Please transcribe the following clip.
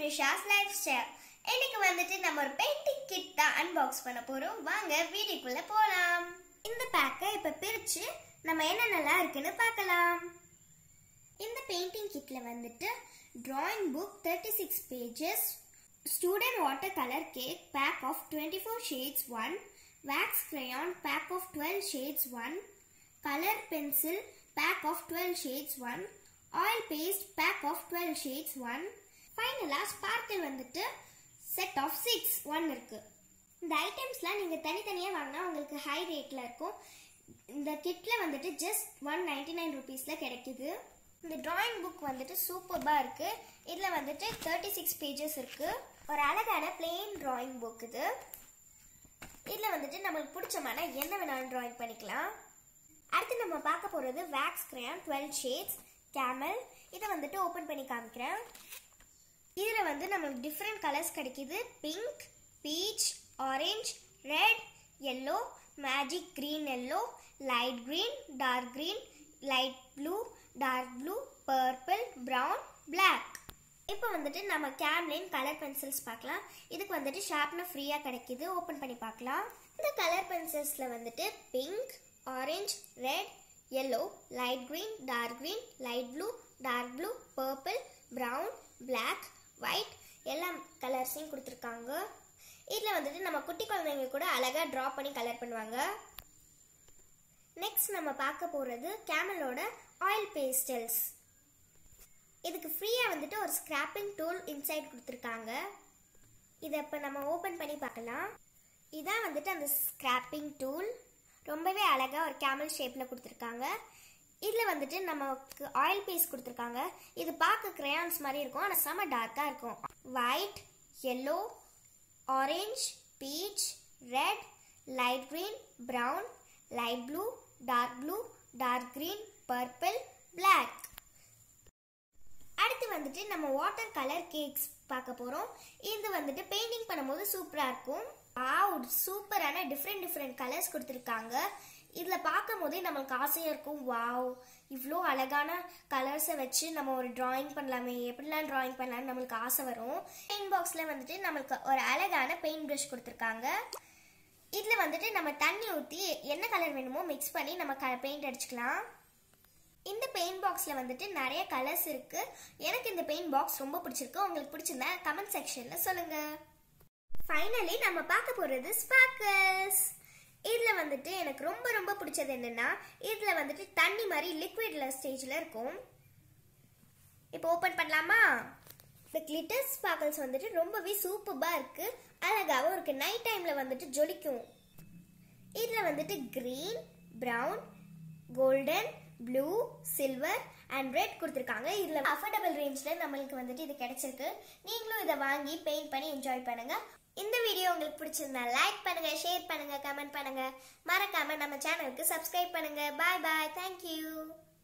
த்ரிஷாஸ் life style இன்னைக்கு வந்துட்டு நம்ம ஒரு பெயிண்டிங் கிட் தான் அன்பாக்ஸ் பண்ண போறோம் வாங்க வீடியோக்குள்ள போலாம் இந்த பேக்கை இப்ப பிரிச்சு நம்ம என்னென்னலாம் இருக்குன்னு பார்க்கலாம் இந்த பெயிண்டிங் கிட்ல வந்துட்டு drawing book thirty six pages student water colour cake pack of twenty four shades one wax crayon pack of twelve shades one colour pencil pack of twelve shades one oil pastel pack of twelve shades one ஃபைனலாக sparkle வந்துட்டு set of six one இருக்கு இந்த ஐட்டம்ஸ்லாம் நீங்கள் தனித்தனியாக வாங்கினா உங்களுக்கு high ரேட்டில் இருக்கும் இந்த கிட்டில் வந்துட்டு ஜஸ்ட் ஒன் நைன்டி நைன் ருபீஸில் கிடைக்குது இந்த டிராயிங் புக் வந்துட்டு சூப்பராக இருக்கு இதில் வந்துட்டு தேர்ட்டி சிக்ஸ் பேஜஸ் இருக்கு ஒரு அழகான பிளெயின் டிராயிங் புக் இது இதில் வந்துட்டு நம்மளுக்கு பிடிச்ச மாதிரி என்ன வேணாலும் டிராயிங் பண்ணிக்கலாம் அடுத்து நம்ம பார்க்க போகிறது wax crayon twelve shades Camel இதை வந்துட்டு ஓப்பன் பண்ணி காமிக்கிறேன் இதில் வந்து நம்மளுக்கு டிஃப்ரெண்ட் கலர்ஸ் கிடைக்குது pink peach orange red yellow magic green yellow light green dark green light blue dark blue purple brown black இப்போ வந்துட்டு நம்ம கேம்லின் கலர் பென்சில்ஸ் பார்க்கலாம் இதுக்கு வந்துட்டு ஷார்ப்னர் ஃப்ரீயாக கிடைக்குது ஓப்பன் பண்ணி பார்க்கலாம் இந்த கலர் பென்சில்ஸில் வந்துட்டு pink orange red yellow light green dark green light blue dark blue purple brown black white எல்லா கலர்ஸையும் கொடுத்துருக்காங்க இதில் வந்துட்டு நம்ம குட்டி குழந்தைங்க கூட அழகாக ட்ரா பண்ணி கலர் பண்ணுவாங்க நெக்ஸ்ட் நம்ம பார்க்க போகிறது கேமலோட ஆயில் பேஸ்டல்ஸ் இதுக்கு ஃப்ரீயாக வந்துட்டு ஒரு ஸ்கிராப்பிங் டூல் இன்சைட் கொடுத்துருக்காங்க இதை இப்போ நம்ம ஓப்பன் பண்ணி பார்க்கலாம் இதான் வந்துட்டு அந்த ஸ்கிராப்பிங் டூல் ரொம்பவே அழகாக ஒரு கேமல் ஷேப்பில் கொடுத்துருக்காங்க இதில் வந்துட்டு நமக்கு ஆயில் பேஸ்ட் கொடுத்துருக்காங்க இது பார்க்க கிரையான்ஸ் மாதிரி இருக்கும் ஆனால் செம்ம டார்க்காக இருக்கும் white yellow orange peach red light green brown light blue dark blue dark green purple black அடுத்து வந்துட்டு நம்ம வாட்டர் கலர் கேக்ஸ் பார்க்க போகிறோம் இது வந்துட்டு பெயிண்டிங் பண்ணும்போது சூப்பராக இருக்கும் வாவ் சூப்பரான டிஃப்ரெண்ட் டிஃப்ரெண்ட் கலர்ஸ் கொடுத்துருக்காங்க இதில் பார்க்கும் போதே நம்மளுக்கு ஆசையாக இருக்கும் வாவ் இவ்வளோ அழகான கலர்ஸை வச்சு நம்ம ஒரு டிராயிங் பண்ணலாமே எப்படிலாம் டிராயிங் பண்ணலாம்னு நம்மளுக்கு ஆசை வரும் பெயிண்ட் பாக்ஸில் வந்துட்டு நம்மளுக்கு ஒரு அழகான பெயிண்ட் ப்ரஷ் கொடுத்துருக்காங்க இதில் வந்துட்டு நம்ம தண்ணி ஊற்றி என்ன கலர் வேணுமோ மிக்ஸ் பண்ணி நம்ம க பெயிண்ட் அடிச்சுக்கலாம் இந்த பெயிண்ட் பாக்ஸில் வந்துட்டு நிறைய கலர்ஸ் இருக்கு எனக்கு இந்த பெயிண்ட் பாக்ஸ் ரொம்ப பிடிச்சிருக்கு உங்களுக்கு பிடிச்சிருந்தா கமெண்ட் செக்ஷனில் சொல்லுங்க ஃபைனலி நம்ம பார்க்க போகிறது ஸ்பார்க்கல்ஸ் இதில் வந்துட்டு எனக்கு ரொம்ப ரொம்ப பிடிச்சது என்னன்னா இதில் வந்துட்டு தண்ணி மாதிரி லிக்விட்ல ஸ்டேஜில் இருக்கும் இப்போ ஓப்பன் பண்ணலாமா இந்த கிளிட்டர் ஸ்பார்க்கல்ஸ் வந்துட்டு ரொம்பவே சூப்பராக இருக்கு அழகாகவும் இருக்கு நைட் டைமில் வந்துட்டு ஜொலிக்கும் இதில் வந்துட்டு green brown golden blue silver and red கொடுத்துருக்காங்க இதில் அஃபோர்டபுள் ரேஞ்சில் நம்மளுக்கு வந்துட்டு இது கிடைச்சிருக்கு நீங்களும் இதை வாங்கி பெயிண்ட் பண்ணி என்ஜாய் பண்ணுங்க இந்த வீடியோ உங்களுக்கு பிடிச்சிருந்தா லைக் பண்ணுங்க ஷேர் பண்ணுங்க கமெண்ட் பண்ணுங்க மறக்காம நம்ம சேனலுக்கு சப்ஸ்கிரைப் பண்ணுங்க பாய் பாய் தேங்க்யூ